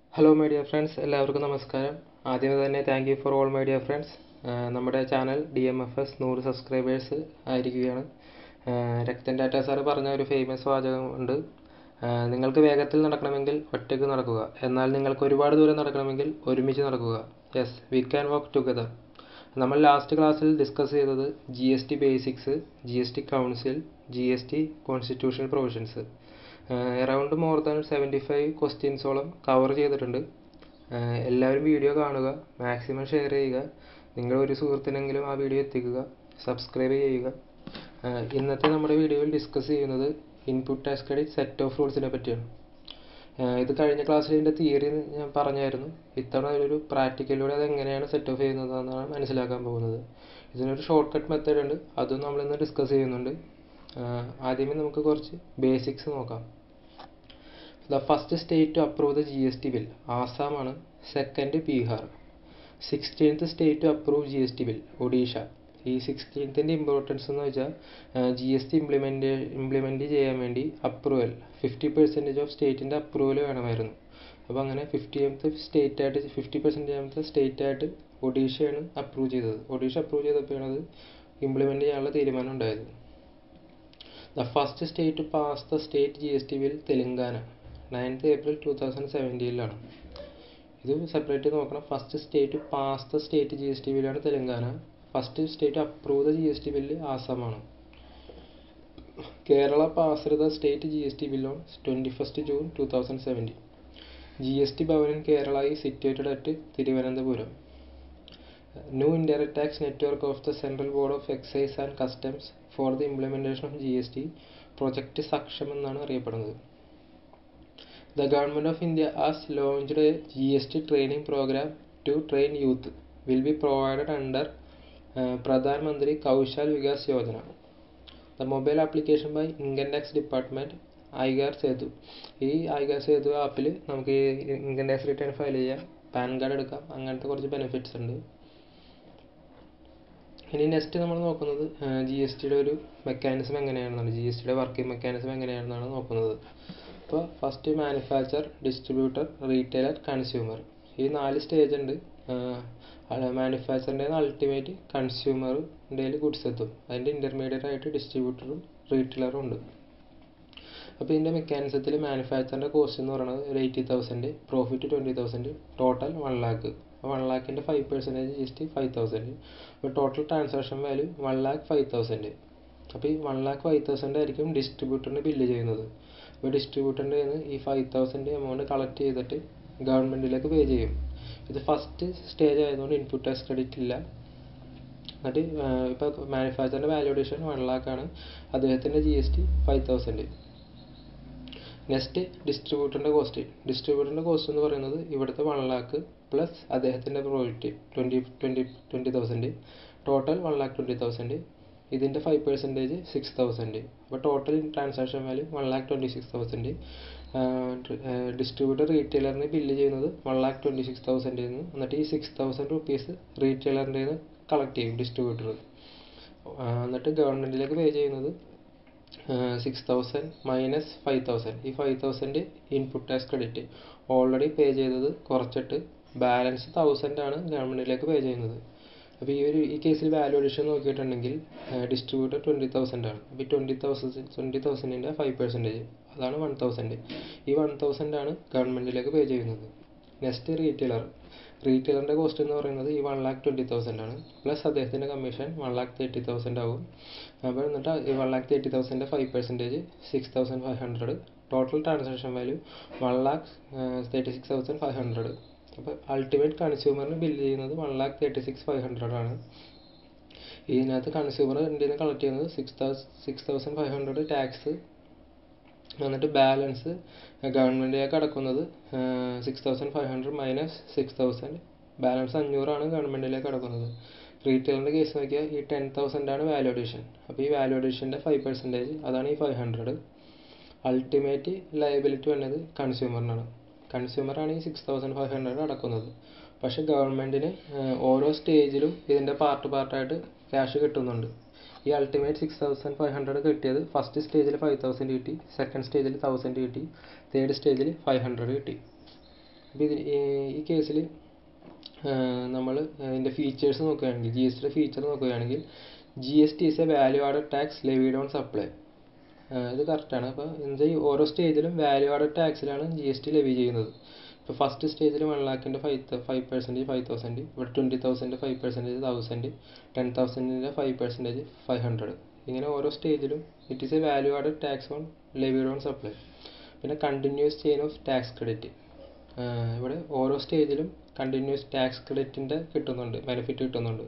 Hello my dear friends എല്ലാവർക്കും നമസ്കാരം ആദ്യമേ തന്നെ thank you for all my dear friends നമ്മുടെ channel D M F S നൂറ് സബ്സ്ക്രൈബേഴ്സ് ആയിരിക്കുകയാണ് രക്തൻ ടാറ്റ സാറ് പറഞ്ഞ ഒരു ഫേമസ് വാചകം ഉണ്ട് നിങ്ങൾക്ക് വേഗത്തിൽ നടക്കണമെങ്കിൽ ഒറ്റയ്ക്ക് നടക്കുക എന്നാൽ നിങ്ങൾക്ക് ഒരുപാട് ദൂരം നടക്കണമെങ്കിൽ ഒരുമിച്ച് നടക്കുക yes we can work together നമ്മൾ ലാസ്റ്റ് ക്ലാസ്സിൽ ഡിസ്കസ് ചെയ്തത് G S T basics G S T council G S T constitutional provisions around more than seventy five ക്വസ്റ്റ്യൻസോളം കവർ ചെയ്തിട്ടുണ്ട് എല്ലാവരും വീഡിയോ കാണുക മാക്സിമം ഷെയർ ചെയ്യുക നിങ്ങളുടെ ഒരു സുഹൃത്തിനെങ്കിലും ആ വീഡിയോ എത്തിക്കുക സബ്സ്ക്രൈബ് ചെയ്യുക ഇന്നത്തെ നമ്മുടെ വീഡിയോയിൽ ഡിസ്കസ് ചെയ്യുന്നത് input tax credit set off റൂൾസിനെ പറ്റിയാണ് ഇത് കഴിഞ്ഞ ക്ലാസ്സിൽ ഇതിൻ്റെ തിയറി ഞാൻ പറഞ്ഞായിരുന്നു ഇത്തവണ ഒരു പ്രാക്ടിക്കലിലൂടെ അത് എങ്ങനെയാണ് സെറ്റ് ഓഫ് ചെയ്യുന്നതെന്നാണ് മനസ്സിലാക്കാൻ പോകുന്നത് ഇതിനൊരു ഷോർട്ട് കട്ട് മെത്തേഡ് ഉണ്ട് അതും നമ്മളിന്ന് ഡിസ്കസ് ചെയ്യുന്നുണ്ട് ആദ്യമേ നമുക്ക് കുറച്ച് ബേസിക്സ് നോക്കാം the first state to approve the G S T bill ആസാമാണ് second Bihar sixteenth state to approve G S T bill Odisha ഈ സിക്സ്റ്റീൻത്തിൻ്റെ ഇമ്പോർട്ടൻസ് എന്ന് വെച്ചാൽ G S T implement implement ചെയ്യാൻ വേണ്ടി അപ്രൂവൽ ഫിഫ്റ്റി പെർസെൻറ്റേജ് ഓഫ് സ്റ്റേറ്റിൻ്റെ അപ്രൂവൽ വേണമായിരുന്നു അപ്പോൾ അങ്ങനെ ഫിഫ്റ്റിയത്ത് സ്റ്റേറ്റ് ആയിട്ട് ഫിഫ്റ്റി പെർസെൻറ്റേജ് സ്റ്റേറ്റ് ആയിട്ട് ഒഡീഷയാണ് അപ്രൂവ് ചെയ്തത് ഒഡീഷ അപ്രൂവ് ചെയ്തപ്പോഴാണ് അത് ഇംപ്ലിമെൻ്റ് ചെയ്യാനുള്ള തീരുമാനം ഉണ്ടായത് the first state pass the state G S T bill Telangana ninth April two thousand സെവൻറ്റീനിലാണ് ഇത് സെപ്പറേറ്റ് നോക്കണം first state pass the state G S T ബില്ലാണ് Telangana first state approve the G S T bill ആസാമാണ് Kerala pass the state G S T bill on twenty first June two thousand seventeen G S T Bhavan in Kerala is situated at Thiruvananthapuram new indirect tax network of the central board of excise and customs for the implementation of G S T project Saksham എന്നാണ് അറിയപ്പെടുന്നത് the government of India as launched a G S T training programme to train youth will be provided under Pradhan Mantri Kaushal Vikas Yojana the mobile application by income tax department Aaykar Setu ഈ ഐഗാർ സേതു ആപ്പിൽ നമുക്ക് ഈ income tax return file ചെയ്യാം PAN card എടുക്കാം അങ്ങനത്തെ കുറച്ച് benefits ഉണ്ട് ഇനി നെക്സ്റ്റ് നമ്മൾ നോക്കുന്നത് ജി എസ് ടിയുടെ ഒരു മെക്കാനിസം എങ്ങനെയാണെന്നാണ് ജി എസ് ടിയുടെ വർക്കിംഗ് മെക്കാനിസം എങ്ങനെയാണെന്നാണ് നോക്കുന്നത് അപ്പോൾ first manufacture distributor retailer consumer ഈ നാല് സ്റ്റേജ് ഉണ്ട് മാനുഫാക്ചറിൻ്റെ അൾട്ടിമേറ്റ് കൺസ്യൂമറിൻ്റെ ഗുഡ്സ് എത്തും അതിൻ്റെ ഇൻ്റർമീഡിയറ്റ് ആയിട്ട് ഡിസ്ട്രിബ്യൂട്ടറും റീറ്റെയിലറും ഉണ്ട് അപ്പോൾ ഇതിൻ്റെ മെക്കാനിസത്തിൽ മാനുഫാക്ചറിൻ്റെ കോസ്റ്റ് എന്ന് പറയുന്നത് ഒരു eighty thousand profit twenty thousand total one lakh one ലാക്കിൻ്റെ five percentage G S T five thousand അപ്പോൾ total transaction value one lakh five thousand അപ്പോൾ ഈ വൺ ലാക്ക് ഫൈവ് തൗസൻഡ് ആയിരിക്കും ഡിസ്ട്രിബ്യൂട്ടറിന് ബില്ല് ചെയ്യുന്നത് അപ്പോൾ ഡിസ്ട്രിബ്യൂട്ടറിൻ്റെ നിന്ന് ഈ ഫൈവ് തൗസൻഡ് എമൗണ്ട് കളക്ട് ചെയ്തിട്ട് ഗവൺമെൻറ്റിലേക്ക് പേ ചെയ്യും ഇത് ഫസ്റ്റ് സ്റ്റേജ് ആയതുകൊണ്ട് ഇൻപുട്ട് ടാക്സ് ക്രെഡിറ്റ് ഇല്ല എന്നിട്ട് ഇപ്പോൾ മാനുഫാക്ചറിൻ്റെ വാല്യൂഡേഷൻ വൺ ലാക്കാണ് അദ്ദേഹത്തിൻ്റെ G S T five thousand next ഡിസ്ട്രിബ്യൂട്ടറിൻ്റെ കോസ്റ്റ് ഡിസ്ട്രിബ്യൂട്ടറിൻ്റെ കോസ്റ്റ് എന്ന് പറയുന്നത് ഇവിടുത്തെ വൺ ലാക്ക് പ്ലസ് അദ്ദേഹത്തിൻ്റെ profit twenty twenty twenty thousand total one lakh twenty thousand ഇതിൻ്റെ ഫൈവ് പെർസെൻറ്റേജ് സിക്സ് തൗസൻഡ് അപ്പോൾ total transaction value one lakh twenty six thousand distributor റീറ്റെയിലറിന് bill ചെയ്യുന്നത് വൺ ലാക്ക് ട്വൻറ്റി സിക്സ് തൗസൻഡിൽ നിന്ന് എന്നിട്ട് ഈ സിക്സ് തൗസൻഡ് റുപ്പീസ് റീറ്റെയിലറിൻ്റെ നിന്ന് കളക്ട് ചെയ്യും ഡിസ്ട്രിബ്യൂട്ടർ എന്നിട്ട് ഗവൺമെൻറ്റിലേക്ക് പേ ചെയ്യുന്നത് six thousand minus five thousand ഈ five thousand input tax credit already pay ചെയ്തത് കുറച്ചിട്ട് ബാലൻസ് തൗസൻഡ് ആണ് ഗവൺമെൻറ്റിലേക്ക് പേ ചെയ്യുന്നത് അപ്പോൾ ഈ ഒരു ഈ കേസിൽ വാല്യൂ അഡീഷൻ നോക്കിയിട്ടുണ്ടെങ്കിൽ ഡിസ്ട്രിബ്യൂട്ടർ ട്വൻറ്റി തൗസൻഡ് ആണ് അപ്പോൾ ഈ ട്വൻറ്റി തൗസൻഡ് ട്വൻറ്റി തൗസൻഡിൻ്റെ ഫൈവ് പെർസെൻറ്റേജ് അതാണ് വൺ തൗസൻഡ് ഈ വൺ തൗസൻഡ് ആണ് ഗവൺമെൻറ്റിലേക്ക് പേ ചെയ്യുന്നത് നെക്സ്റ്റ് റീറ്റെയിലർ റീറ്റെയിലറിൻ്റെ കോസ്റ്റ് എന്ന് പറയുന്നത് ഈ വൺ ലാക്ക് ട്വൻറ്റി തൗസൻഡ് ആണ് പ്ലസ് അദ്ദേഹത്തിൻ്റെ commission one lakh thirty thousand ആവും അപ്പോൾ എന്നിട്ട് ഈ വൺ ലാക്ക് തേർട്ടി തൗസൻഡിൻ്റെ five percentage six thousand five hundred total transaction value one lakh thirty six thousand five hundred അപ്പോൾ അൾട്ടിമേറ്റ് കൺസ്യൂമറിന് ബില്ല് ചെയ്യുന്നത് one lakh thirty six five hundred ആണ് ഇതിനകത്ത് കൺസ്യൂമർ എൻ്റെ നിന്ന് കളക്ട് ചെയ്യുന്നത് six thousand six thousand five hundred tax എന്നിട്ട് balance ഗവൺമെൻറ്റിലേക്ക് അടക്കുന്നത് six thousand five hundred minus six thousand balance അഞ്ഞൂറാണ് ഗവൺമെൻറ്റിലേക്ക് അടക്കുന്നത് റീറ്റെയിലിൻ്റെ കേസ് നോക്കിയാൽ ഈ ടെൻ തൗസൻഡ് ആണ് വാല്യൂ അഡീഷൻ അപ്പോൾ ഈ വാല്യൂ അഡീഷൻ്റെ ഫൈവ് പെർസെൻറ്റേജ് അതാണ് ഈ ഫൈവ് ഹൺഡ്രഡ് അൾട്ടിമേറ്റ് ലയബിലിറ്റി വന്നത് കൺസ്യൂമറിനാണ് കൺസ്യൂമറാണ് ഈ സിക്സ് തൗസൻഡ് ഫൈവ് ഹൺഡ്രഡ് അടക്കുന്നത് പക്ഷേ ഗവൺമെൻറ്റിന് ഓരോ സ്റ്റേജിലും ഇതിൻ്റെ പാർട്ട് പാർട്ടായിട്ട് ക്യാഷ് കിട്ടുന്നുണ്ട് ഈ ultimate six thousand five hundred കിട്ടിയത് ഫസ്റ്റ് സ്റ്റേജിൽ ഫൈവ് തൗസൻഡ് കിട്ടി സെക്കൻഡ് സ്റ്റേജിൽ തൗസൻഡ് കിട്ടി തേർഡ് സ്റ്റേജിൽ ഫൈവ് ഹൺഡ്രഡ് കിട്ടി അപ്പോൾ ഇതിന് ഈ കേസിൽ നമ്മൾ ഇതിൻ്റെ ഫീച്ചേഴ്സ് നോക്കുകയാണെങ്കിൽ ജി എസ് ടിയുടെ ഫീച്ചർ നോക്കുകയാണെങ്കിൽ G S T is a value added tax levied on supply ഇത് കറക്റ്റാണ് അപ്പോൾ എന്താ ഈ ഓരോ സ്റ്റേജിലും വാല്യൂ ആഡഡ് ടാക്സിലാണ് ജി എസ് ടി ലെവി ചെയ്യുന്നത് ഇപ്പോൾ ഫസ്റ്റ് സ്റ്റേജിൽ വൺ ലാക്കിൻ്റെ five five percentage five thousand ഇവിടെ twenty thousand five percentage thousand ten തൗസൻഡിൻ്റെ ഫൈവ് പെർസെൻറ്റേജ് ഫൈവ് ഹൺഡ്രഡ് ഇങ്ങനെ ഓരോ സ്റ്റേജിലും it is a value added tax on levied on supply പിന്നെ continuous chain of tax credit ഇവിടെ ഓരോ സ്റ്റേജിലും കണ്ടിന്യൂസ് ടാക്സ് ക്രെഡിറ്റിൻ്റെ കിട്ടുന്നുണ്ട് ബെനിഫിറ്റ് കിട്ടുന്നുണ്ട്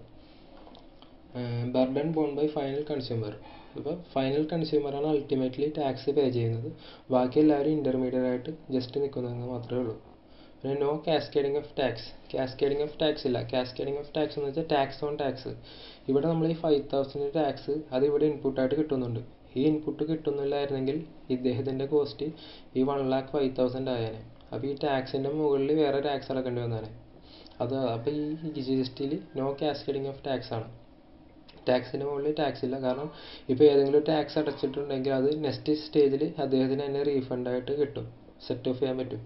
burden borne by final consumer ഇപ്പോൾ ഫൈനൽ കൺസ്യൂമറാണ് അൾട്ടിമേറ്റ്ലി ടാക്സ് പേ ചെയ്യുന്നത് ബാക്കി എല്ലാവരും ഇൻ്റർമീഡിയറ്റ് ആയിട്ട് ജസ്റ്റ് നിൽക്കുന്നതെന്ന് മാത്രമേ ഉള്ളൂ പിന്നെ no cascading of tax cascading of tax ഇല്ല കാസ്കേഡിംഗ് ഓഫ് ടാക്സ് എന്ന് വെച്ചാൽ ടാക്സ് ഓൺ ടാക്സ് ഇവിടെ നമ്മൾ ഈ ഫൈവ് തൗസൻഡ് ടാക്സ് അത് ഇവിടെ ഇൻപുട്ടായിട്ട് കിട്ടുന്നുണ്ട് ഈ ഇൻപുട്ട് കിട്ടുന്നില്ലായിരുന്നെങ്കിൽ ഇദ്ദേഹത്തിൻ്റെ കോസ്റ്റ് ഈ വൺ ലാക്ക് ഫൈവ് തൗസൻഡ് ആയേനെ അപ്പോൾ ഈ ടാക്സിൻ്റെ മുകളിൽ വേറെ ടാക്സ് അടക്കേണ്ടി വന്നേനെ അത് അപ്പോൾ ഈ ജി എസ് ടിയിൽ നോ കാസ്കേഡിംഗ് ഓഫ് ടാക്സ് ആണ് ടാക്സിൻ്റെ മുകളിൽ ടാക്സ് ഇല്ല കാരണം ഇപ്പോൾ ഏതെങ്കിലും ടാക്സ് അടച്ചിട്ടുണ്ടെങ്കിൽ അത് നെക്സ്റ്റ് സ്റ്റേജിൽ അദ്ദേഹത്തിന് തന്നെ റീഫണ്ട് ആയിട്ട് കിട്ടും സെറ്റ് ഓഫ് ചെയ്യാൻ പറ്റും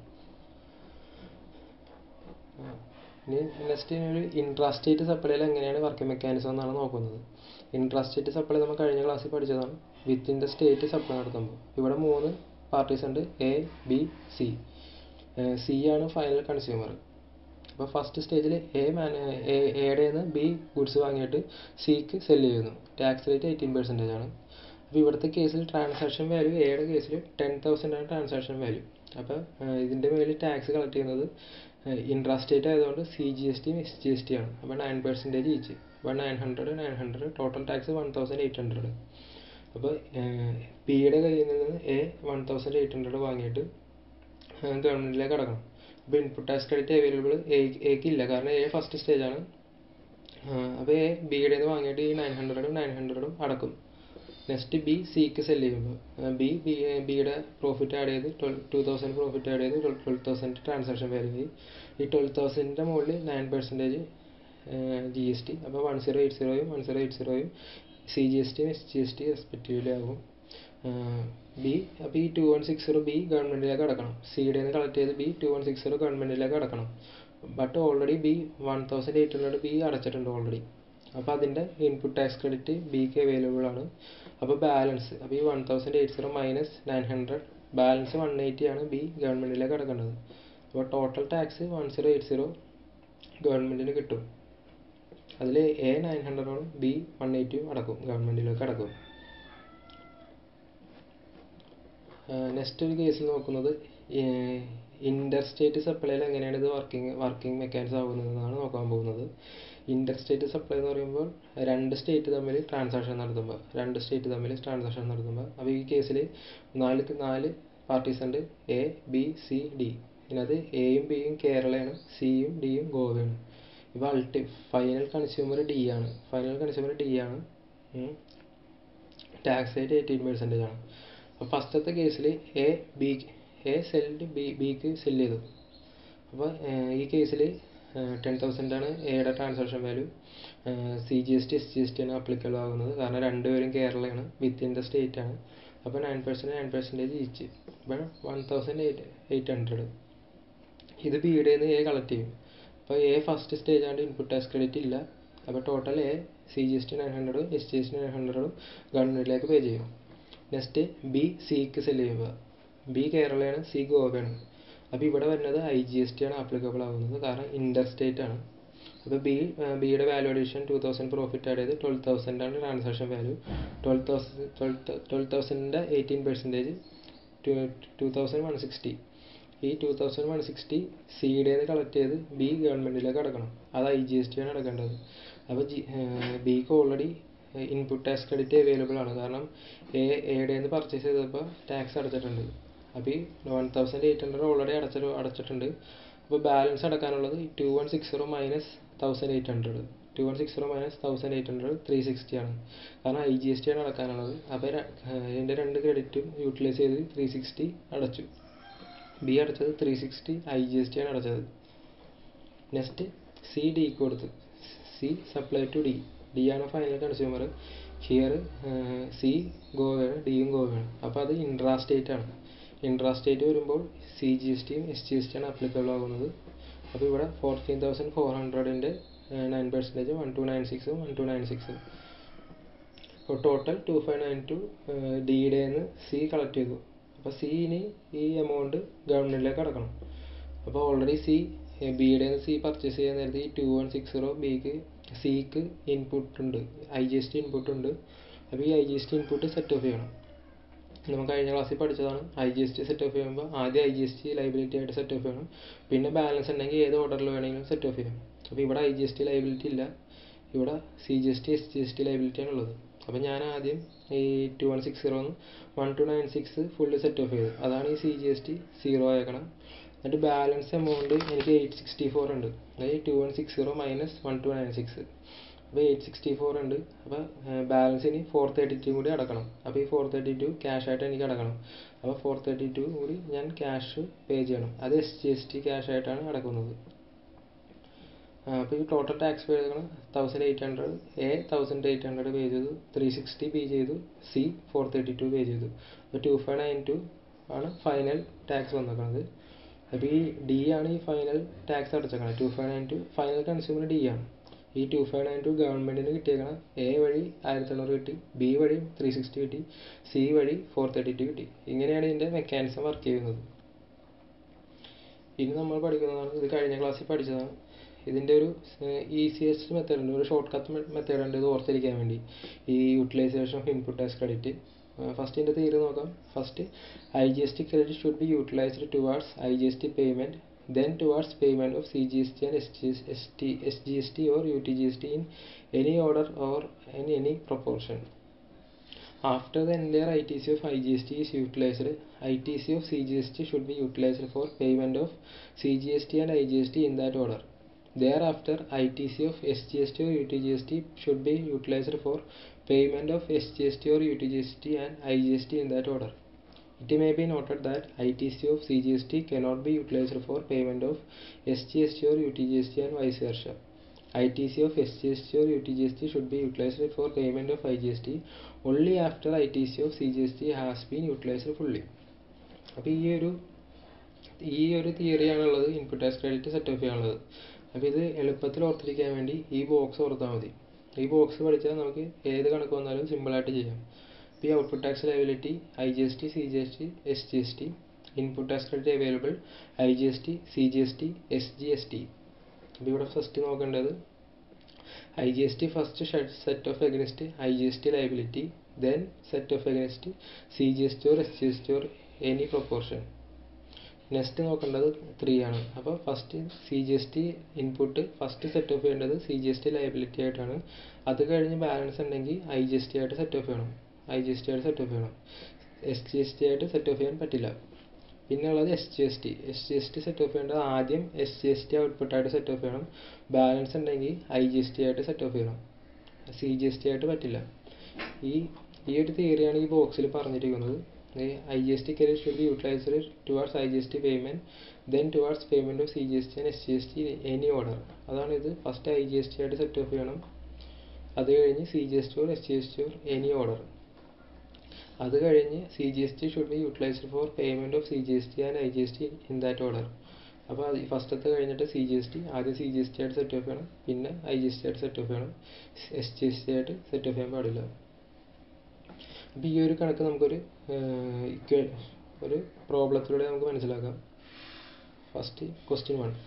ഇനി നെക്സ്റ്റ് ഒരു ഇൻട്രാസ്റ്റേറ്റ് സപ്ലൈയിൽ എങ്ങനെയാണ് വർക്കിംഗ് മെക്കാനിസം എന്നാണ് നോക്കുന്നത് ഇൻട്രാസ്റ്റേറ്റ് സപ്ലൈ നമ്മൾ കഴിഞ്ഞ ക്ലാസ്സിൽ പഠിച്ചതാണ് വിത്തിൻ ദ സ്റ്റേറ്റ് സപ്ലൈ നടത്തുമ്പോൾ ഇവിടെ മൂന്ന് പാർട്ടീസ് ഉണ്ട് എ ബി സി സി ആണ് ഫൈനൽ കൺസ്യൂമർ അപ്പോൾ ഫസ്റ്റ് സ്റ്റേജിൽ എ മാൻ എയുടെ നിന്ന് ബി ഗുഡ്സ് വാങ്ങിയിട്ട് സിക്ക് സെല് ചെയ്യുന്നു ടാക്സ് റേറ്റ് എയ്റ്റീൻ പെർസെൻറ്റേജ് ആണ് അപ്പോൾ ഇവിടുത്തെ കേസിൽ ട്രാൻസാക്ഷൻ വാല്യൂ എയുടെ കേസിൽ ടെൻ തൗസൻഡ് ആണ് ട്രാൻസാക്ഷൻ വാല്യൂ അപ്പോൾ ഇതിൻ്റെ മേലിൽ ടാക്സ് കളക്ട് ചെയ്യുന്നത് ഇൻട്രാസ്റ്റേറ്റ് ആയതുകൊണ്ട് സി ജി എസ് ടിയും എസ് ജി എസ് ടി ആണ് അപ്പോൾ നയൻ പെർസെൻറ്റേജ് ഈച്ച് അപ്പോൾ nine hundred nine hundred total tax one thousand eight hundred അപ്പോൾ പിയുടെ കയ്യിൽ നിന്ന് A one thousand eight hundred വാങ്ങിയിട്ട് ഗവൺമെൻറ്റിലേക്ക് അടക്കണം അപ്പോൾ ഇൻപുട്ട് ടാക്സ് ക്രെഡിറ്റ് അവൈലബിൾ എക്ക് ഇല്ല കാരണം എ ഫസ്റ്റ് സ്റ്റേജാണ് അപ്പോൾ എ ബിയുടെ നിന്ന് വാങ്ങിയിട്ട് ഈ നയൻ ഹൺഡ്രഡും നയൻ ഹൺഡ്രഡും അടക്കും നെക്സ്റ്റ് ബി സിക്ക് സെല് ചെയ്യുമ്പോൾ ബി ബി ബിയുടെ പ്രോഫിറ്റ് ആഡ് ചെയ്ത് twelve two thousand profit add ചെയ്ത് ട്വൽവ് തൗസൻഡ് ട്രാൻസാക്ഷൻ വാല്യൂ ഈ ട്വൽവ് തൗസൻഡിൻ്റെ മുകളിൽ nine percentage G S T അപ്പോൾ വൺ സീറോ എയ്റ്റ് സീറോയും വൺ സീറോ എയ്റ്റ് സീറോയും സി ജി എസ് ടിയും S G S T respectively ആകും ബി അപ്പോൾ ഈ two one six zero B ഗവൺമെൻറ്റിലേക്ക് അടക്കണം സിയുടെ നിന്ന് കളക്ട് ചെയ്ത് B two one six zero ഗവൺമെൻറ്റിലേക്ക് അടക്കണം but already B one thousand eight hundred B അടച്ചിട്ടുണ്ട് ഓൾറെഡി അപ്പോൾ അതിൻ്റെ ഇൻപുട്ട് ടാക്സ് ക്രെഡിറ്റ് ബിക്ക് അവൈലബിൾ ആണ് അപ്പോൾ ബാലൻസ് അപ്പോൾ ഈ one thousand eight zero minus nine hundred balance one eighty ആണ് ബി ഗവൺമെൻറ്റിലേക്ക് അടക്കേണ്ടത് അപ്പോൾ total tax one zero eight zero ഗവൺമെൻറ്റിന് കിട്ടും അതിൽ എ നയൻ ഹൺഡ്രഡോളം ബി വൺ എയ്റ്റിയും അടക്കും ഗവൺമെൻറ്റിലേക്ക് അടക്കും നെക്സ്റ്റ് ഒരു കേസിൽ നോക്കുന്നത് ഇൻ്റർ സ്റ്റേറ്റ് സപ്ലൈയിൽ എങ്ങനെയാണ് ഇത് വർക്കിംഗ് വർക്കിംഗ് മെക്കാനിസം ആകുന്നതെന്നാണ് നോക്കാൻ പോകുന്നത് ഇൻ്റർ സ്റ്റേറ്റ് സപ്ലൈ എന്ന് പറയുമ്പോൾ രണ്ട് സ്റ്റേറ്റ് തമ്മിൽ ട്രാൻസാക്ഷൻ നടത്തുമ്പോൾ രണ്ട് സ്റ്റേറ്റ് തമ്മിൽ ട്രാൻസാക്ഷൻ നടത്തുമ്പോൾ അപ്പോൾ ഈ കേസിൽ നാല് നാല് പാർട്ടീസ് ഉണ്ട് എ ബി സി ഡി ഇതിനകത്ത് എയും ബിയും കേരളയാണ് സിയും ഡിയും ഗോവയാണ് ഇപ്പോൾ അൾട്ടി ഫൈനൽ കൺസ്യൂമർ ഡി ആണ് ഫൈനൽ കൺസ്യൂമർ ഡി ആണ് ടാക്സ് റേറ്റ് എയ്റ്റീൻ പെർസെൻറ്റേജ് ആണ് അപ്പോൾ ഫസ്റ്റത്തെ കേസിൽ A B A sell B ബിക്ക് സെല് ചെയ്തു അപ്പോൾ ഈ കേസിൽ ടെൻ തൗസൻഡ് ആണ് എയുടെ transaction value C G S T S G S T ആണ് അപ്ലിക്കബിൾ ആകുന്നത് കാരണം രണ്ടുപേരും കേരളയാണ് വിത്തിൻ ദ സ്റ്റേറ്റ് ആണ് അപ്പോൾ nine percent nine percentage each അപ്പോൾ one thousand eight eight hundred ഇത് ബിയുടെ നിന്ന് എ കളക്ട് ചെയ്യും അപ്പോൾ A first stage and input tax credit ഇല്ല അപ്പോൾ total A C G S T nine ഹൺഡ്രഡും S G S T nine ഹൺഡ്രഡും ഗവൺമെൻറ്റിലേക്ക് പേ ചെയ്യും നെക്സ്റ്റ് ബി സിക്ക് സെല് ചെയ്യുക ബി കേരളയാണ് സി ഗോവയാണ് അപ്പോൾ ഇവിടെ വരുന്നത് ഐ ജി എസ് ടി ആണ് ആപ്ലിക്കബിൾ ആകുന്നത് കാരണം ഇൻ്റർ സ്റ്റേറ്റ് ആണ് അപ്പോൾ ബി ബിയുടെ value addition two thousand profit add ചെയ്ത് ട്വൽവ് തൗസൻഡ് ആണ് transaction value twelve thousand twelve twelve തൗസൻഡിൻ്റെ eighteen percentage two two thousand one sixty ഈ ടു തൗസൻഡ് വൺ സിക്സ്റ്റി സിയുടെ നിന്ന് കളക്ട് ചെയ്ത് ബി ഗവൺമെൻറ്റിലേക്ക് അടക്കണം അത് ഐ ജി എസ് ടി ആണ് അടക്കേണ്ടത് അപ്പോൾ ജി ബിക്ക് already input tax credit available ആണ് കാരണം എ എയുടെ നിന്ന് പർച്ചേസ് ചെയ്തപ്പോൾ ടാക്സ് അടച്ചിട്ടുണ്ട് അപ്പോൾ ഈ one thousand eight hundred already അടച്ചിട്ട് അടച്ചിട്ടുണ്ട് അപ്പോൾ ബാലൻസ് അടക്കാനുള്ളത് two one six zero minus thousand eight hundred two one six zero minus thousand eight hundred three sixty ആണ് കാരണം ഐ ജി എസ് ടി ആണ് അടക്കാനുള്ളത് അപ്പോൾ ഇതിൻ്റെ രണ്ട് ക്രെഡിറ്റും യൂട്ടിലൈസ് ചെയ്ത് ത്രീ സിക്സ്റ്റി അടച്ചു ബി അടച്ചത് three sixty I G S T ആണ് അടച്ചത് നെക്സ്റ്റ് സി ഡി കൊടുത്ത് C supply to D D ആണ് ഫൈനൽ കൺസ്യൂമർ ഹിയർ സി ഗോവയാണ് ഡിയും ഗോവയാണ് അപ്പോൾ അത് ഇൻട്രാ സ്റ്റേറ്റ് ആണ് ഇൻട്രാ സ്റ്റേറ്റ് വരുമ്പോൾ സി ജി എസ് ടിയും എസ് ജി എസ് ടിയാണ് അപ്ലിക്കബിൾ ആകുന്നത് അപ്പോൾ ഇവിടെ ഫോർട്ടീൻ തൗസൻഡ് ഫോർ ഹൺഡ്രഡിൻ്റെ nine percentage one two nine സിക്സും വൺ ടു നയൻ സിക്സും അപ്പോൾ total two five nine two ഡിയുടെ നിന്ന് സി കളക്ട് ചെയ്തു അപ്പോൾ സി ഇനി ഈ എമൗണ്ട് ഗവൺമെൻറ്റിലേക്ക് അടക്കണം അപ്പോൾ ഓൾറെഡി സി ബിയുടെ നിന്ന് സി പർച്ചേസ് ചെയ്യാൻ നേരത്തെ ഈ ടു വൺ സിക്സ് സീറോ ബിക്ക് സിക്ക് ഇൻപുട്ട് ഉണ്ട് I G S T input ഉണ്ട് അപ്പോൾ ഈ I G S T input set off ചെയ്യണം നമ്മൾ കഴിഞ്ഞ ക്ലാസ്സിൽ പഠിച്ചതാണ് I G S T set off ചെയ്യുമ്പോൾ ആദ്യം I G S T liability ആയിട്ട് സെറ്റ് ഓഫ് ചെയ്യണം പിന്നെ ബാലൻസ് ഉണ്ടെങ്കിൽ ഏത് ഓർഡറിൽ വേണമെങ്കിലും സെറ്റ് ഓഫ് ചെയ്യാം അപ്പോൾ ഇവിടെ I G S T liability ഇല്ല ഇവിടെ C G S T S G S T ലൈബിലിറ്റിയാണ് ഉള്ളത് അപ്പോൾ ഞാൻ ആദ്യം ഈ two one six zero one two nine six full set off ചെയ്തു അതാണ് ഈ C G S T zero ആക്കണം എന്നിട്ട് ബാലൻസ് എമൗണ്ട് എനിക്ക് എയ്റ്റ് സിക്സ്റ്റി ഫോർ ഉണ്ട് അതായത് two one six zero minus one two nine six അപ്പോൾ എയ്റ്റ് സിക്സ്റ്റി ഫോർ ഉണ്ട് അപ്പോൾ ബാലൻസ് ഇനി ഫോർ തേർട്ടി ടു കൂടി അടക്കണം അപ്പോൾ ഈ ഫോർ തേർട്ടി ടു ക്യാഷ് ആയിട്ട് എനിക്ക് അടക്കണം അപ്പോൾ ഫോർ തേർട്ടി ടു കൂടി ഞാൻ ക്യാഷ് പേ ചെയ്യണം അത് S G S T cash ആയിട്ടാണ് അടക്കുന്നത് അപ്പോൾ ഈ ടോട്ടൽ ടാക്സ് പേ ചെയ്തേക്കണം thousand eight hundred A thousand eight hundred pay ചെയ്തു ത്രീ സിക്സ്റ്റി പേ ചെയ്തു C four thirty two pay ചെയ്തു അപ്പോൾ ടു ഫൈവ് നയൻ ടു ആണ് ഫൈനൽ ടാക്സ് വന്നേക്കുന്നത് അപ്പോൾ ഈ ഡി ആണ് ഈ ഫൈനൽ ടാക്സ് അടച്ചേക്കണം two five nine two final consumer D ആണ് ഈ ടു ഫൈവ് നയൻ ടു ഗവൺമെൻറ്റിന് കിട്ടിയേക്കണം എ വഴി ആയിരത്തി എണ്ണൂറ് കിട്ടി ബി വഴി ത്രീ സിക്സ്റ്റി കിട്ടി സി വഴി ഫോർ തേർട്ടി ടു കിട്ടി ഇങ്ങനെയാണ് ഇതിൻ്റെ മെക്കാനിസം വർക്ക് ചെയ്യുന്നത് ഇനി നമ്മൾ പഠിക്കുന്നതാണ് ഇത് കഴിഞ്ഞ ക്ലാസ്സിൽ പഠിച്ചതാണ് ഇതിൻ്റെ ഒരു ഈസിയസ്റ്റ് മെത്തേഡ് ഉണ്ട് ഒരു ഷോർട്ട് കട്ട് മെത്തേഡ് ഉണ്ട് ഇത് ഓർത്തിരിക്കാൻ വേണ്ടി ഈ utilisation of input as credit first ഇതിൻ്റെ തീയറി നോക്കാം first I G S T credit should be utilised towards I G S T payment then towards payment of CGST and SGST, SGST or UTGST in any order or in any proportion. After the entire ITC of IGST is utilized, ITC of CGST should be utilized for payment of CGST and IGST in that order. Thereafter, ITC of SGST or UTGST should be utilized for payment of SGST or UTGST and IGST in that order. It may be noted that ITC of CGST cannot be utilized for payment of SGST or UTGST and vice versa. ITC of SGST or UTGST should be utilized for payment of IGST only after ITC of CGST has been utilized fully. അപ്പോൾ ഈ ഒരു ഈ ഒരു തിയറിയാണുള്ളത് input tax credit set off ചെയ്യാനുള്ളത് അപ്പോൾ ഇത് എളുപ്പത്തിൽ ഓർത്തിരിക്കാൻ വേണ്ടി ഈ ബോക്സ് ഓർത്താൽ മതി ഈ ബോക്സ് പഠിച്ചാൽ നമുക്ക് ഏത് കണക്ക് വന്നാലും സിമ്പിളായിട്ട് ചെയ്യാം ഈ output tax liability I G S T C G S T S G S T input tax credit available I G S T C G S T S G S T അപ്പോൾ ഇവിടെ first നോക്കേണ്ടത് I G S T first set off against I G S T liability then set off against C G S T or S G S T or any proportion next നോക്കേണ്ടത് three ആണ് അപ്പോൾ first C G S T input first set off ചെയ്യേണ്ടത് C G S T liability ആയിട്ടാണ് അത് കഴിഞ്ഞ് balance ഉണ്ടെങ്കിൽ I G S T ആയിട്ട് set off ചെയ്യണം ഐ ജി എസ് ടി ആയിട്ട് സെറ്റ് ഓഫ് ചെയ്യണം എസ് ജി എസ് ടി ആയിട്ട് സെറ്റ് ഓഫ് ചെയ്യാൻ പറ്റില്ല പിന്നെ ഉള്ളത് S G S T S G S T set off ചെയ്യേണ്ടത് ആദ്യം എസ് ജി എസ് ടി ഔട്ട്പുട്ടായിട്ട് സെറ്റ് ഓഫ് ചെയ്യണം ബാലൻസ് ഉണ്ടെങ്കിൽ ഐ ജി എസ് ടി ആയിട്ട് സെറ്റ് ഓഫ് ചെയ്യണം സി ജി എസ് ടി ആയിട്ട് പറ്റില്ല ഈ ഈ ഒരു തിയറിയാണ് ഈ ബോക്സിൽ പറഞ്ഞിരിക്കുന്നത് I G S T carrier should be utilised towards I G S T payment then towards payment of C G S T and S G S T any order അതാണ് ഇത് first I G S T ആയിട്ട് set off ചെയ്യണം അത് കഴിഞ്ഞ് C G S T or S G S T or any order അത് കഴിഞ്ഞ് C G S T should be utilised for payment of C G S T and I G S T in that order അപ്പോൾ അത് ഫസ്റ്റത്തെ കഴിഞ്ഞിട്ട് C G S T ആദ്യം C G S T ആയിട്ട് set off ചെയ്യണം പിന്നെ I G S T ആയിട്ട് set off ചെയ്യണം എസ് ജി എസ് ടി ആയിട്ട് സെറ്റ് ഓഫ് ചെയ്യാൻ പാടില്ല അപ്പോൾ ഈ ഒരു കണക്ക് നമുക്കൊരു ഒരു പ്രോബ്ലത്തിലൂടെ നമുക്ക് മനസ്സിലാക്കാം first question one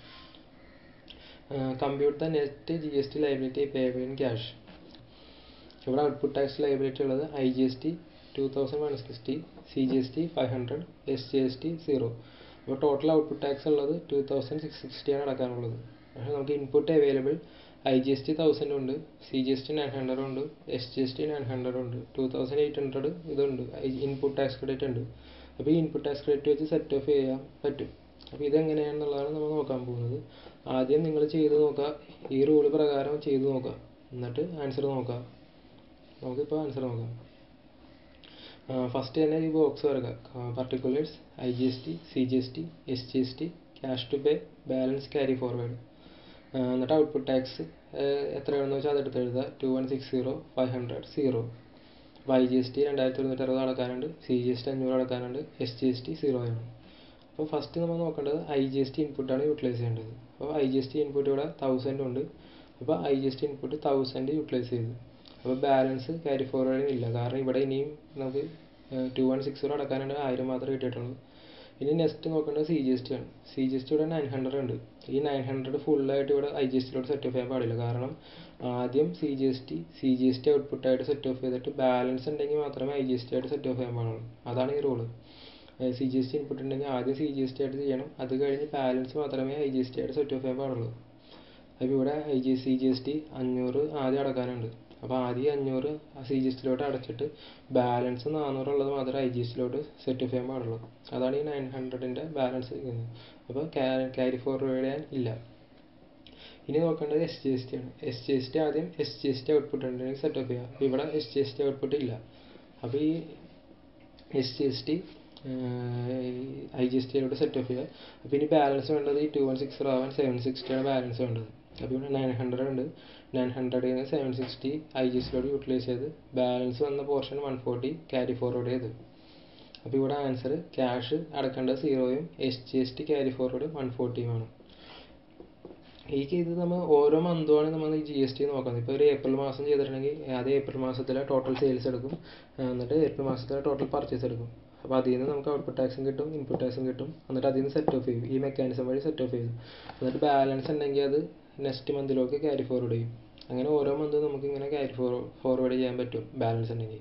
compute the net G S T liability payable in cash ഇവിടെ ഔട്ട്പുട്ട് ടാക്സ് ലൈബിലിറ്റി ഉള്ളത് I G S T two thousand one sixty C G S T five hundred S G S T zero അപ്പോൾ total output tax ഉള്ളത് two thousand six സിക്സ്റ്റിയാണ് അടക്കാനുള്ളത് പക്ഷേ നമുക്ക് input available I G S T thousand ഉണ്ട് C G S T nine hundred ഉണ്ട് S G S T nine hundred ഉണ്ട് two thousand eight hundred ഇതുണ്ട് ഇൻപുട്ട് ടാക്സ് ക്രെഡിറ്റ് ഉണ്ട് അപ്പോൾ ഈ ഇൻപുട്ട് ടാക്സ് ക്രെഡിറ്റ് വെച്ച് സെറ്റ് ഓഫ് ചെയ്യാൻ പറ്റും അപ്പോൾ ഇതെങ്ങനെയാണെന്നുള്ളതാണ് നമ്മൾ നോക്കാൻ പോകുന്നത് ആദ്യം നിങ്ങൾ ചെയ്ത് നോക്കുക ഈ റൂള് പ്രകാരം ചെയ്ത് നോക്കുക എന്നിട്ട് ആൻസർ നോക്കാം നമുക്കിപ്പോൾ ആൻസർ നോക്കാം ഫസ്റ്റ് തന്നെ ഈ ബോക്സ് വരക്കുക particulars I G S T C G S T S G S T cash to pay balance carry forward എന്നിട്ട് ഔട്ട്പുട്ട് ടാക്സ് എത്രയാണെന്ന് വെച്ചാൽ അതെടുത്ത് എഴുതുക two one six zero five hundred zero അപ്പോൾ ഐ ജി എസ് ടി രണ്ടായിരത്തി ഒരുന്നൂറ്റി അറുപത് അടക്കാനുണ്ട് സി ജി എസ് ടി അഞ്ഞൂറ് അടക്കാനുണ്ട് S G S T zero ആണ് അപ്പോൾ ഫസ്റ്റ് നമ്മൾ നോക്കേണ്ടത് ഐ ജി എസ് ടി ഇൻപുട്ടാണ് യൂട്ടിലൈസ് ചെയ്യേണ്ടത് അപ്പോൾ I G S T input ഇവിടെ തൗസൻഡ് ഉണ്ട് അപ്പോൾ I G S T input thousand utilise ചെയ്തു അപ്പോൾ ബാലൻസ് ക്യാരി ഫോർവേഡ് ഇല്ല കാരണം ഇവിടെ ഇനിയും നമുക്ക് ടു വൺ സിക്സ് സീറോ അടക്കാനുണ്ട് ആയിരം മാത്രമേ കിട്ടിയിട്ടുള്ളൂ ഇനി നെക്സ്റ്റ് നോക്കേണ്ടത് സി ജി എസ് ടി ആണ് സി ജി എസ് ടി ഇവിടെ നയൻ ഹൺഡ്രഡ് ഉണ്ട് ഈ നയൻ ഹൺഡ്രഡ് ഫുള്ളായിട്ട് ഇവിടെ ഐ ജി എസ് ടിയിലോട്ട് സെറ്റ് ഓഫ് ചെയ്യാൻ പാടില്ല കാരണം ആദ്യം C G S T C G S T ഔട്ട്പുട്ടായിട്ട് സെറ്റ് ഓഫ് ചെയ്തിട്ട് ബാലൻസ് ഉണ്ടെങ്കിൽ മാത്രമേ ഐ ജി എസ് ടി ആയിട്ട് സെറ്റ് ഓഫ് ചെയ്യാൻ പാടുള്ളൂ അതാണ് ഈ rule C G S T input ഉണ്ടെങ്കിൽ ആദ്യം സി ജി എസ് ടി ആയിട്ട് ചെയ്യണം അത് കഴിഞ്ഞ് ബാലൻസ് മാത്രമേ ഐ ജി എസ് ടി ആയിട്ട് സെറ്റ് ഓഫ് ചെയ്യാൻ പാടുള്ളൂ അപ്പോൾ ഇവിടെ I G C G S T അഞ്ഞൂറ് ആദ്യം അടക്കാനുണ്ട് അപ്പോൾ ആദ്യം അഞ്ഞൂറ് സി ജി എസ് ടിയിലോട്ട് അടച്ചിട്ട് ബാലൻസ് നാനൂറുള്ളത് മാത്രമേ ഐ ജി എസ് ടിയിലോട്ട് സെറ്റ് ഓഫ് ചെയ്യാൻ പാടുള്ളൂ അതാണ് ഈ നയൻ ഹൺഡ്രഡിൻ്റെ ബാലൻസ് ഇരിക്കുന്നത് അപ്പോൾ ക്യാരി ഫോർവേഡ് ചെയ്യാൻ ഇല്ല ഇനി നോക്കേണ്ടത് എസ് ജി എസ് ടി ആണ് എസ് ജി എസ് ടി ആദ്യം S G S T output ഉണ്ടെങ്കിൽ സെറ്റ് ഓഫ് ചെയ്യുക അപ്പോൾ ഇവിടെ S G S T output ഇല്ല അപ്പോൾ ഈ S G S T I G S ടിയിലോട്ട് സെറ്റ് ഓഫ് ചെയ്യുക അപ്പോൾ ഇനി ബാലൻസ് വേണ്ടത് ഈ ടു വൺ സിക്സ് ആവാൻ സെവൻ സിക്സ്റ്റിയാണ് ബാലൻസ് വേണ്ടത് അപ്പോൾ ഇവിടെ നയൻ ഹൺഡ്രഡ് ഉണ്ട് നയൻ ഹൺഡ്രഡിൽ നിന്ന് seven sixty I G എസിലോട്ട് utilise ചെയ്ത് ബാലൻസ് വന്ന portion one forty carry forward ചെയ്ത് അപ്പോൾ ഇവിടെ ആൻസർ ക്യാഷ് അടക്കേണ്ടത് സീറോയും S G S T carry forward one ഫോർട്ടിയുമാണ് ഈ ഇത് നമ്മൾ ഓരോ മന്തുമാണ് നമ്മൾ ഈ ജി എസ് ടി നോക്കുന്നത് ഇപ്പോൾ ഒരു ഏപ്രിൽ മാസം ചെയ്തിട്ടുണ്ടെങ്കിൽ അത് ഏപ്രിൽ മാസത്തിലെ ടോട്ടൽ സെയിൽസ് എടുക്കും എന്നിട്ട് ഏപ്രിൽ മാസത്തിലെ ടോട്ടൽ പർച്ചേസ് എടുക്കും അപ്പോൾ അതിൽ നിന്ന് നമുക്ക് ഔട്ട്പുട്ട് ടാക്സും കിട്ടും ഇൻപുട്ട് ടാക്സും കിട്ടും എന്നിട്ട് അതിൽ നിന്ന് സെറ്റ് ഓഫ് ചെയ്യും ഈ മെക്കാനിസം വഴി സെറ്റ് ഓഫ് ചെയ്യും എന്നിട്ട് ബാലൻസ് ഉണ്ടെങ്കിൽ അത് നെക്സ്റ്റ് മന്തിലേക്ക് ക്യാരി ഫോർവേഡ് ചെയ്യും അങ്ങനെ ഓരോ മന്തും നമുക്ക് ഇങ്ങനെ ക്യാരി ഫോർ ഫോർവേഡ് ചെയ്യാൻ പറ്റും ബാലൻസ് ഉണ്ടെങ്കിൽ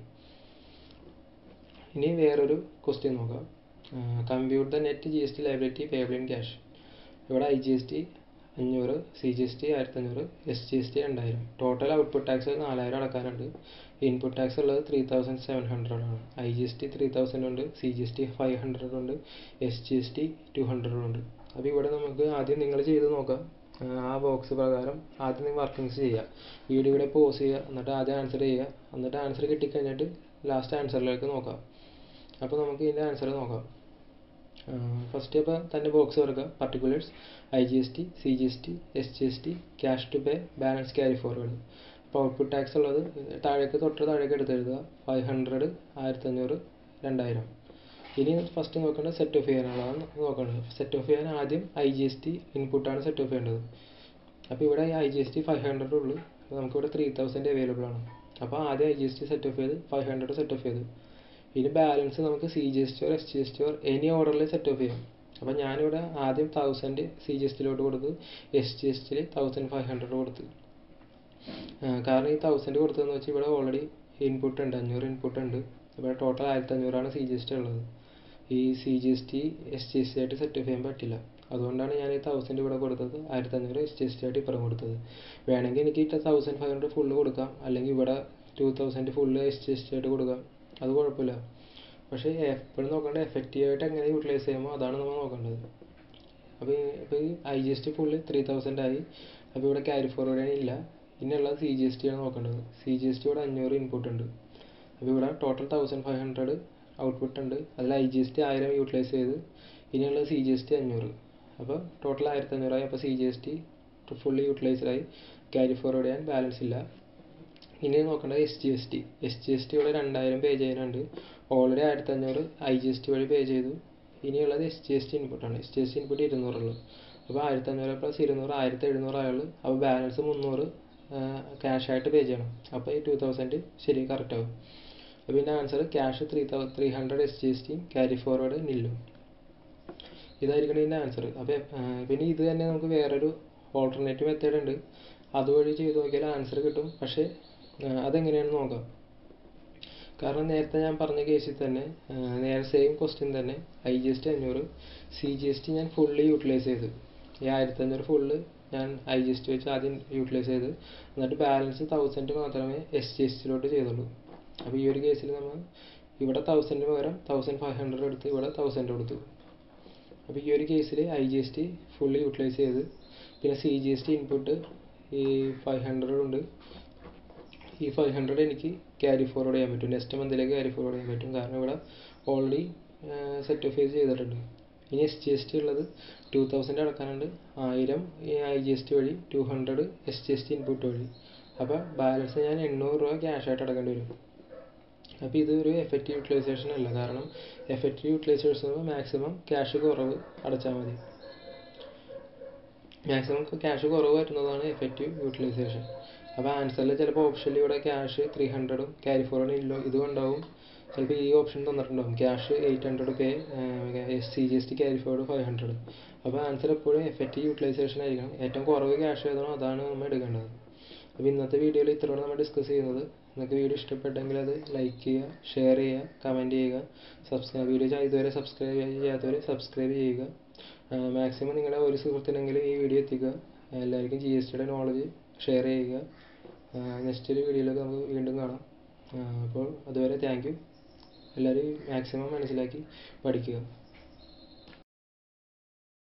ഇനി വേറൊരു ക്വസ്റ്റ്യൻ നോക്കാം compute the net G S T liability payable in cash ഇവിടെ ഐ ജി എസ് ടി അഞ്ഞൂറ് സി ജി എസ് ടി ആയിരത്തഞ്ഞൂറ് എസ് ജി എസ് ടി രണ്ടായിരം ടോട്ടൽ ഔട്ട്പുട്ട് ടാക്സ് നാലായിരം അടക്കാനുണ്ട് ഇൻപുട്ട് ടാക്സ് ഉള്ളത് ത്രീ തൗസൻഡ് സെവൻ ഹൺഡ്രഡ് ആണ് I G S T three thousand ഉണ്ട് C G S T five hundred ഉണ്ട് S G S T two hundred ഉണ്ട് അപ്പോൾ ഇവിടെ നമുക്ക് ആദ്യം നിങ്ങൾ ചെയ്ത് നോക്കാം ആ ബോക്സ് പ്രകാരം ആദ്യം നിങ്ങൾ വർക്കിങ്സ് ചെയ്യുക വീഡിയോ ഇവിടെ പോസ് ചെയ്യുക എന്നിട്ട് ആദ്യം ആൻസർ ചെയ്യുക എന്നിട്ട് ആൻസർ കിട്ടിക്കഴിഞ്ഞിട്ട് ലാസ്റ്റ് ആൻസറിലേക്ക് നോക്കാം അപ്പോൾ നമുക്ക് ഇതിൻ്റെ ആൻസർ നോക്കാം ഫസ്റ്റ് അപ്പോൾ തന്നെ ബോക്സ് തുറക്കുക particulars I G S T C G S T S G S T cash to pay balance carry forward അപ്പോൾ ഔട്ട്പുട്ട് ടാക്സ് ഉള്ളത് താഴേക്ക് തൊട്ട് താഴേക്ക് എടുത്ത് എഴുതുക ഫൈവ് ഹൺഡ്രഡ് ആയിരത്തഞ്ഞൂറ് രണ്ടായിരം ഇനി ഫസ്റ്റ് നോക്കേണ്ടത് സെറ്റ് ഓഫ് ചെയ്യാനുള്ളതാണ് നോക്കേണ്ടത് സെറ്റ് ഓഫ് ചെയ്യാൻ ആദ്യം ഐ ജി എസ് ടി ഇൻപുട്ടാണ് സെറ്റ് ഓഫ് ചെയ്യേണ്ടത് അപ്പോൾ ഇവിടെ I G S T five hundred ഉള്ളൂ നമുക്കിവിടെ ത്രീ തൗസൻഡ് അവൈലബിൾ ആണ് അപ്പോൾ ആദ്യം I G S T set off ചെയ്ത് ഫൈവ് ഹൺഡ്രഡ് സെറ്റ് ഓഫ് ചെയ്തു ഇനി ബാലൻസ് നമുക്ക് C G S T or S G S T or any ഓർഡറിൽ സെറ്റ് ഓഫ് ചെയ്യാം അപ്പോൾ ഞാനിവിടെ ആദ്യം തൗസൻഡ് സി ജി എസ് ടിയിലോട്ട് കൊടുത്തു എസ് ജി എസ് ടിയിൽ തൗസൻഡ് ഫൈവ് ഹൺഡ്രഡ് കൊടുത്തു കാരണം ഈ തൗസൻഡ് കൊടുത്തതെന്ന് വെച്ചാൽ ഇവിടെ ഓൾറെഡി ഇൻപുട്ട് ഉണ്ട് അഞ്ഞൂറ് ഇൻപുട്ട് ഉണ്ട് ഇവിടെ ടോട്ടൽ ആയിരത്തി അഞ്ഞൂറാണ് സി ജി എസ് ടി ഉള്ളത് ഈ C G S T S G S T ആയിട്ട് സെറ്റ് ഓഫ് ചെയ്യാൻ പറ്റില്ല അതുകൊണ്ടാണ് ഞാൻ ഈ തൗസൻഡ് ഇവിടെ കൊടുത്തത് ആയിരത്തി അഞ്ഞൂറ് എസ് ജി എസ് ടി ആയിട്ട് ഇപ്പുറം കൊടുത്തത് വേണമെങ്കിൽ എനിക്ക് തൗസൻഡ് ഫൈവ് ഹൺഡ്രഡ് ഫുള്ള് കൊടുക്കാം അല്ലെങ്കിൽ ഇവിടെ two thousand full S G S T ആയിട്ട് കൊടുക്കാം അത് കുഴപ്പമില്ല പക്ഷേ എപ്പോഴും നോക്കേണ്ടത് എഫക്റ്റീവായിട്ട് എങ്ങനെ യൂട്ടിലൈസ് ചെയ്യുമ്പോൾ അതാണ് നമ്മൾ നോക്കേണ്ടത് അപ്പോൾ ഇപ്പോൾ ഈ I G S T full three thousand ആയി അപ്പോൾ ഇവിടെ ക്യാരി ഫോർവേഡ് ഇല്ല ഇനിയുള്ളത് സി ജി എസ് ടി ആണ് നോക്കേണ്ടത് സി ജി എസ് ടി ഇവിടെ അഞ്ഞൂറ് ഇൻപുട്ട് ഉണ്ട് അപ്പോൾ ഇവിടെ total thousand five hundred output ഉണ്ട് അതിൽ ഐ ജി എസ് ടി ആയിരം യൂട്ടിലൈസ് ചെയ്ത് ഇനിയുള്ളത് സി ജി എസ് ടി അഞ്ഞൂറ് അപ്പോൾ ടോട്ടൽ ആയിരത്തി അഞ്ഞൂറായി അപ്പോൾ C G S T fully utilised ആയി ക്യാരി ഫോർവേഡ് ചെയ്യാൻ ബാലൻസ് ഇല്ല ഇനി നോക്കേണ്ടത് S G S T S G S T ഇവിടെ രണ്ടായിരം പേ ചെയ്യാനുണ്ട് ഓൾറെഡി ആയിരത്തി അഞ്ഞൂറ് ഐ ജി എസ് ടി വഴി പേ ചെയ്തു ഇനിയുള്ളത് എസ് ജി എസ് ടി ഇൻപുട്ടാണ് S G S T input ഇരുന്നൂറുള്ളൂ അപ്പോൾ ആയിരത്തി അഞ്ഞൂറ് പ്ലസ് ഇരുന്നൂറ് ആയിരത്തി എഴുന്നൂറ് ആയുള്ളൂ അപ്പോൾ ബാലൻസ് മുന്നൂറ് ക്യാഷ് ആയിട്ട് പേ ചെയ്യണം അപ്പോൾ ഈ ടു തൗസൻഡ് ശരി കറക്റ്റ് ആവും അപ്പോൾ പിന്നെ answer cash three thou three hundred S G S ടിയും ക്യാരി ഫോർവേഡ് നില്ലും ഇതായിരിക്കണം ഇതിൻ്റെ ആൻസർ അപ്പോൾ പിന്നെ ഇത് തന്നെ നമുക്ക് വേറൊരു ഓൾട്ടർനേറ്റീവ് മെത്തേഡ് ഉണ്ട് അതുവഴി ചെയ്ത് നോക്കിയാൽ ആൻസർ കിട്ടും പക്ഷേ അതെങ്ങനെയാണെന്ന് നോക്കാം കാരണം നേരത്തെ ഞാൻ പറഞ്ഞ കേസിൽ തന്നെ നേരെ സെയിം ക്വസ്റ്റ്യൻ തന്നെ ഐ ജി എസ് ടി അഞ്ഞൂറ് സി ജി എസ് ടി ഞാൻ ഫുള്ളി യൂട്ടിലൈസ് ചെയ്തു ഈ ആയിരത്തി അഞ്ഞൂറ് ഫുള്ള് ഞാൻ ഐ ജി എസ് ടി വെച്ച് ആദ്യം യൂട്ടിലൈസ് ചെയ്ത് എന്നിട്ട് ബാലൻസ് തൗസൻഡ് മാത്രമേ എസ് ജി എസ് ടിയിലോട്ട് ചെയ്തുള്ളൂ അപ്പോൾ ഈ ഒരു കേസിൽ നമ്മൾ ഇവിടെ തൗസൻഡിന് പകരം തൗസൻഡ് ഫൈവ് ഹൺഡ്രഡ് എടുത്ത് ഇവിടെ തൗസൻഡ് കൊടുത്തു അപ്പോൾ ഈ ഒരു കേസിൽ I G S T fully utilise ചെയ്ത് പിന്നെ C G S T input ഈ ഫൈവ് ഹൺഡ്രഡ് ഉണ്ട് ഈ ഫൈവ് ഹൺഡ്രഡ് എനിക്ക് ക്യാരി ഫോർവേഡ് ചെയ്യാൻ പറ്റും നെക്സ്റ്റ് മന്തിലേക്ക് ക്യാരി ഫോർവേഡ് ചെയ്യാൻ പറ്റും കാരണം ഇവിടെ ഓൾറെഡി സെറ്റ് ഓഫ് ഫേസ് ചെയ്തിട്ടുണ്ട് ഇനി എസ് ജി എസ് ടി ഉള്ളത് ടു തൗസൻഡ് അടക്കാനുണ്ട് ആയിരം ഐ ജി എസ് ടി വഴി two hundred S G S T input വഴി അപ്പോൾ ബാലൻസ് ഞാൻ എണ്ണൂറ് രൂപ ക്യാഷ് ആയിട്ട് അടക്കേണ്ടി വരും അപ്പോൾ ഇതൊരു എഫക്റ്റീവ് യൂട്ടിലൈസേഷൻ അല്ല കാരണം എഫക്റ്റീവ് യൂട്ടിലൈസേഷൻ മാക്സിമം ക്യാഷ് കുറവ് അടച്ചാൽ മതി മാക്സിമം ക്യാഷ് കുറവ് വരുന്നതാണ് എഫക്റ്റീവ് യൂട്ടിലൈസേഷൻ അപ്പോൾ ആൻസറിൽ ചിലപ്പോൾ ഓപ്ഷനിൽ ഇവിടെ ക്യാഷ് ത്രീ ഹൺഡ്രഡും ക്യാരി ഫോർവേഡ് ഇല്ലോ ഇതും ഉണ്ടാവും ചിലപ്പോൾ ഈ ഓപ്ഷൻ തന്നിട്ടുണ്ടാവും cash eight hundred pay C G S T carry forward five hundred അപ്പോൾ ആൻസർ എപ്പോഴും എഫക്റ്റീവ് യൂട്ടിലൈസേഷൻ ആയിരിക്കണം ഏറ്റവും കുറവ് ക്യാഷ് ഏതാണോ അതാണ് നമ്മൾ എടുക്കേണ്ടത് അപ്പോൾ ഇന്നത്തെ വീഡിയോയിൽ ഇത്രയാണ് നമ്മൾ ഡിസ്കസ് ചെയ്യുന്നത് നിങ്ങൾക്ക് വീഡിയോ ഇഷ്ടപ്പെട്ടെങ്കിൽ അത് ലൈക്ക് ചെയ്യുക ഷെയർ ചെയ്യുക കമൻറ്റ് ചെയ്യുക സബ്സ്ക്രൈബ് വീഡിയോ ഇതുവരെ സബ്സ്ക്രൈബ് ചെയ്യാത്തവർ സബ്സ്ക്രൈബ് ചെയ്യുക മാക്സിമം നിങ്ങളെ ഒരു സുഹൃത്തിനെങ്കിലും ഈ വീഡിയോ എത്തിക്കുക എല്ലാവർക്കും ജി എസ് ടിയുടെ നോളജ് ഷെയർ ചെയ്യുക നെക്സ്റ്റ് ഒരു വീഡിയോയിലൊക്കെ നമുക്ക് വീണ്ടും കാണാം അപ്പോൾ അതുവരെ താങ്ക് യു എല്ലാവരും മാക്സിമം മനസ്സിലാക്കി പഠിക്കുക